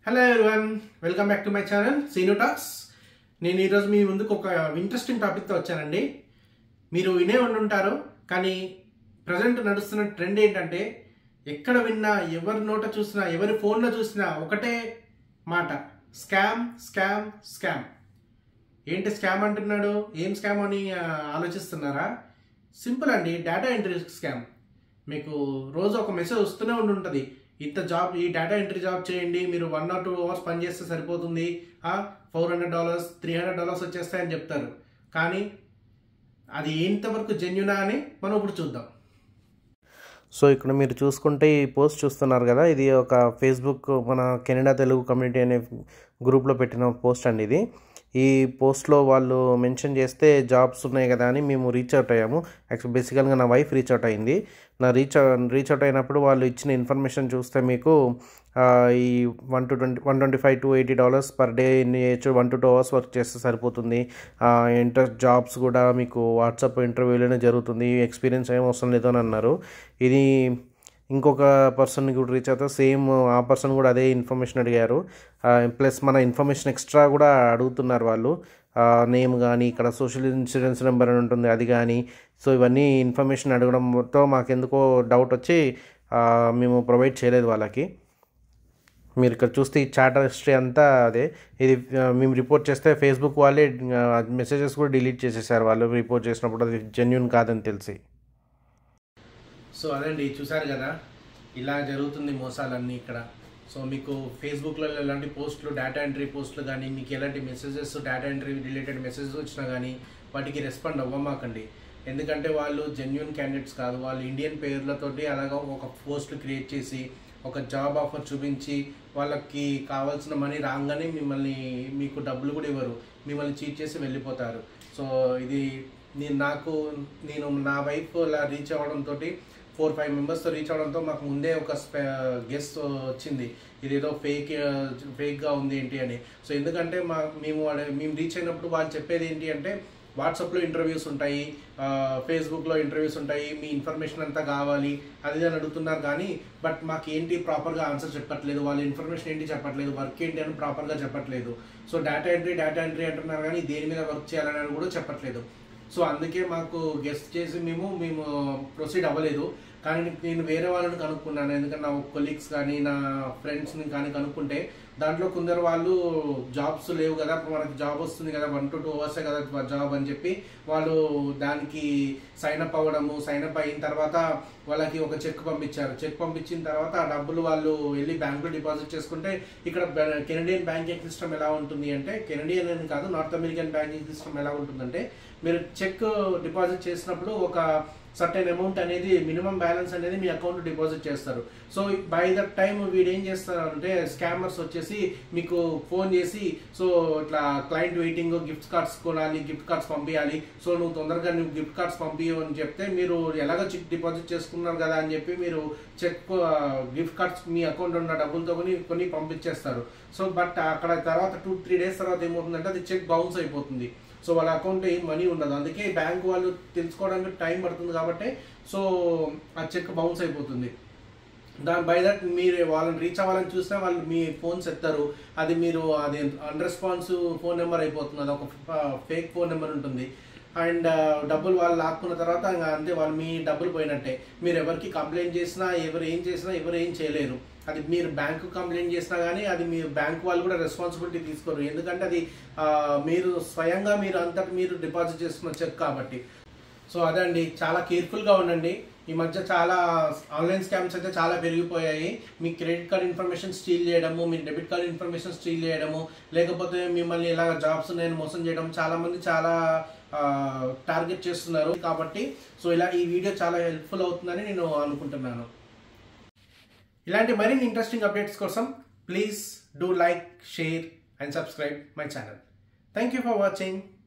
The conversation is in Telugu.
hello everyone welcome back to my channel Seenu talks నేను ఈరోజు మీ ముందుకు ఒక ఇంట్రెస్టింగ్ టాపిక్తో వచ్చానండి మీరు వినే ఉండుంటారు కానీ ప్రజెంట్ నడుస్తున్న ట్రెండ్ ఏంటంటే ఎక్కడ విన్నా ఎవరి నోట చూసినా ఎవరి ఫోన్లో చూసినా ఒకటే మాట స్కామ్ స్కామ్ స్కామ్ ఏంటి స్కామ్ అంటున్నాడు ఏం స్కామ్ అని ఆ, ఆలోచిస్తున్నారా సింపుల్ అండి డేటా ఎంట్రీ స్కామ్ మీకు రోజు ఒక మెసేజ్ వస్తూనే ఉండి ఉంటుంది ఇంత జాబ్ ఈ డేటా ఎంట్రీ జాబ్ చేయండి మీరు వన్ ఆర్ టూ అవర్స్ పని చేస్తే సరిపోతుంది four hundred dollars three hundred dollars వచ్చేస్తాయని చెప్తారు కానీ అది ఎంతవరకు జెన్యునా అని మనం ఇప్పుడు చూద్దాం సో ఇక్కడ మీరు చూసుకుంటే ఈ పోస్ట్ చూస్తున్నారు కదా ఇది ఒక ఫేస్బుక్ మన కెనడా తెలుగు కమ్యూనిటీ అనే గ్రూప్లో పెట్టిన పోస్ట్ అండి ఇది ఈ పోస్ట్లో వాళ్ళు మెన్షన్ చేస్తే జాబ్స్ ఉన్నాయి కదా అని మేము రీచ్ అవుట్ అయ్యాము యాక్చువల్ బేసికల్గా నా వైఫ్ రీచ్ అవుట్ అయింది నా రీచ్ రీచ్ అవుట్ అయినప్పుడు వాళ్ళు ఇచ్చిన ఇన్ఫర్మేషన్ చూస్తే మీకు ఆ, ఈ one to twenty one twenty five to eighty dollars per day చేయొచ్చు one to two hours work చేస్తే సరిపోతుంది ఇంటర్ జాబ్స్ కూడా మీకు వాట్సాప్ ఇంటర్వ్యూలోనే జరుగుతుంది ఎక్స్పీరియన్స్ ఏం అవసరం లేదు అని అన్నారు ఇది ఇంకొక పర్సన్ కూడా రీచ్ అవుతా సేమ్ ఆ పర్సన్ కూడా అదే ఇన్ఫర్మేషన్ అడిగారు ప్లస్ మన ఇన్ఫర్మేషన్ ఎక్స్ట్రా కూడా అడుగుతున్నారు వాళ్ళు నేమ్ కానీ ఇక్కడ సోషల్ ఇన్సూరెన్స్ నెంబర్ అని ఉంటుంది అది కానీ సో ఇవన్నీ ఇన్ఫర్మేషన్ అడగడంతో మాకెందుకో డౌట్ వచ్చి ఆ, మేము ప్రొవైడ్ చేయలేదు వాళ్ళకి మీరు ఇక్కడ చూస్తే ఈ చాట్ హిస్టరీ అంతా అదే ఇది ఆ, మేము రిపోర్ట్ చేస్తే ఫేస్బుక్ వాళ్ళే మెసేజెస్ కూడా డిలీట్ చేసేసారు వాళ్ళు రిపోర్ట్ చేసినప్పుడు అది జెన్యున్ కాదని తెలిసి సో అదండి చూసారు కదా ఇలా జరుగుతుంది మోసాలన్నీ ఇక్కడ సో మీకు ఫేస్బుక్లో ఎలాంటి పోస్టులు డేటా ఎంట్రీ పోస్టులు కానీ మీకు ఎలాంటి messages data entry related messages వచ్చినా కానీ వాటికి రెస్పాండ్ అవ్వమాకండి ఎందుకంటే వాళ్ళు జెన్యున్ క్యాండిడేట్స్ కాదు వాళ్ళు ఇండియన్ పేర్లతోటి అలాగా ఒక పోస్ట్ క్రియేట్ చేసి ఒక జాబ్ ఆఫర్ చూపించి వాళ్ళకి కావాల్సిన మనీ రాగానే మిమ్మల్ని మీకు డబ్బులు కూడా ఇవ్వరు మిమ్మల్ని చీట్ చేసి వెళ్ళిపోతారు సో ఇది నేను నాకు నేను నా వైఫ్ ఇలా రీచ్ అవ్వడంతో ఫోర్ ఫైవ్ మెంబర్స్తో రీచ్ అవడంతో మాకు ముందే ఒక గెస్ట్ వచ్చింది ఇదేదో ఫేక్ ఫేక్గా ఉంది ఏంటి అని సో ఎందుకంటే మా మేము వాడు- మేము రీచ్ అయినప్పుడు వాళ్ళు చెప్పేది ఏంటి అంటే వాట్సాప్లో ఇంటర్వ్యూస్ ఉంటాయి ఫేస్బుక్లో ఇంటర్వ్యూస్ ఉంటాయి మీ ఇన్ఫర్మేషన్ అంతా కావాలి అది ఇది అని అడుగుతున్నారు కానీ బట్ మాకు ఏంటి ప్రాపర్గా ఆన్సర్ చెప్పట్లేదు వాళ్ళ ఇన్ఫర్మేషన్ ఏంటి చెప్పట్లేదు వర్క్ ఏంటి అని ప్రాపర్గా చెప్పట్లేదు so data entry data entry అంటున్నారు కానీ దేని మీద వర్క్ చేయాలని కూడా చెప్పట్లేదు సో అందుకే మాకు గెస్ట్ చేసి మేము మేము ప్రొసీడ్ అవ్వలేదు కానీ నేను వేరే వాళ్ళని కనుక్కున్నాను ఎందుకంటే నా కొలీగ్స్ కానీ నా ఫ్రెండ్స్ని కానీ కనుక్కుంటే దాంట్లో కొందరు వాళ్ళు జాబ్స్ లేవు కదా ఇప్పుడు మనకి జాబ్ వస్తుంది కదా వన్ టు టూ అవర్సే కదా జాబ్ అని చెప్పి వాళ్ళు దానికి సైన్ అప్ అవ్వడము సైన్ అప్ అయిన తర్వాత వాళ్ళకి ఒక చెక్ పంపించారు చెక్ పంపించిన తర్వాత ఆ డబ్బులు వాళ్ళు వెళ్ళి బ్యాంకులో డిపాజిట్ చేసుకుంటే ఇక్కడ కెనడియన్ బ్యాంకింగ్ సిస్టమ్ ఎలా ఉంటుంది అంటే కెనడియన్ అని కాదు నార్త్ అమెరికన్ బ్యాంకింగ్ సిస్టమ్ ఎలా ఉంటుందంటే మీరు చెక్ డిపాజిట్ చేసినప్పుడు ఒక సర్టెన్ అమౌంట్ అనేది మినిమం బ్యాలెన్స్ అనేది మీ అకౌంట్ డిపాజిట్ చేస్తారు సో బై దట్ టైం వీడు ఏం చేస్తారు అంటే స్కామర్స్ వచ్చేసి మీకు ఫోన్ చేసి సో ఇట్లా క్లయింట్ వెయిటింగ్ గిఫ్ట్ కార్డ్స్ కొనాలి గిఫ్ట్ కార్డ్స్ పంపించాలి సో నువ్వు తొందరగా నువ్వు గిఫ్ట్ కార్డ్స్ పంపించు అని చెప్తే మీరు ఎలాగో చెక్ డిపాజిట్ చేసుకున్నారు కదా అని చెప్పి మీరు చెక్ గిఫ్ట్ కార్డ్స్ మీ అకౌంట్ ఉన్న డబ్బులతో కొని కొని పంపించేస్తారు సో బట్ అక్కడ తర్వాత టూ త్రీ డేస్ తర్వాత ఏమవుతుందంటే అది చెక్ బౌన్స్ అయిపోతుంది సో వాళ్ళ అకౌంట్ ఏం మనీ ఉండదు అందుకే బ్యాంక్ వాళ్ళు తెలుసుకోవడానికి టైం పడుతుంది కాబట్టి సో ఆ చెక్ బౌన్స్ అయిపోతుంది దాని బై దట్ మీరు వాళ్ళని రీచ్ అవ్వాలని చూసినా వాళ్ళు మీ ఫోన్స్ ఎత్తారు అది మీరు అది అన్రెస్పాన్స్ ఫోన్ నెంబర్ అయిపోతుంది అది ఒక ఫేక్ ఫోన్ నెంబర్ ఉంటుంది అండ్ డబ్బులు వాళ్ళు లాక్కున్న తర్వాత ఇంకా అంతే వాళ్ళు మీ డబ్బులు పోయినట్టే మీరు ఎవరికి కంప్లైంట్ చేసినా ఎవరు ఏం చేసినా ఎవరు ఏం చేయలేరు అది మీరు బ్యాంకు కంప్లైంట్ చేసినా కానీ అది మీ బ్యాంక్ వాళ్ళు కూడా రెస్పాన్సిబిలిటీ తీసుకోరు ఎందుకంటే అది ఆ, మీరు స్వయంగా మీరు అంతటి మీరు డిపాజిట్ చేసుకున్న చెక్ కాబట్టి సో అదే అండి చాలా కేర్ఫుల్గా ఉండండి ఈ మధ్య చాలా ఆన్లైన్ స్కామ్స్ అయితే చాలా పెరిగిపోయాయి మీ క్రెడిట్ కార్డ్ ఇన్ఫర్మేషన్ స్టీల్ చేయడము మీ డెబిట్ కార్డ్ ఇన్ఫర్మేషన్ స్టీల్ చేయడము లేకపోతే మిమ్మల్ని ఇలాగ జాబ్స్ నేను మోసం చేయడం చాలా మంది చాలా టార్గెట్ చేస్తున్నారు కాబట్టి సో ఇలా ఈ వీడియో చాలా హెల్ప్ఫుల్ అవుతుందని నేను అనుకుంటున్నాను ఇలాంటి మరిన్ని ఇంట్రెస్టింగ్ అప్డేట్స్ కోసం please do like share and subscribe my channel thank you for watching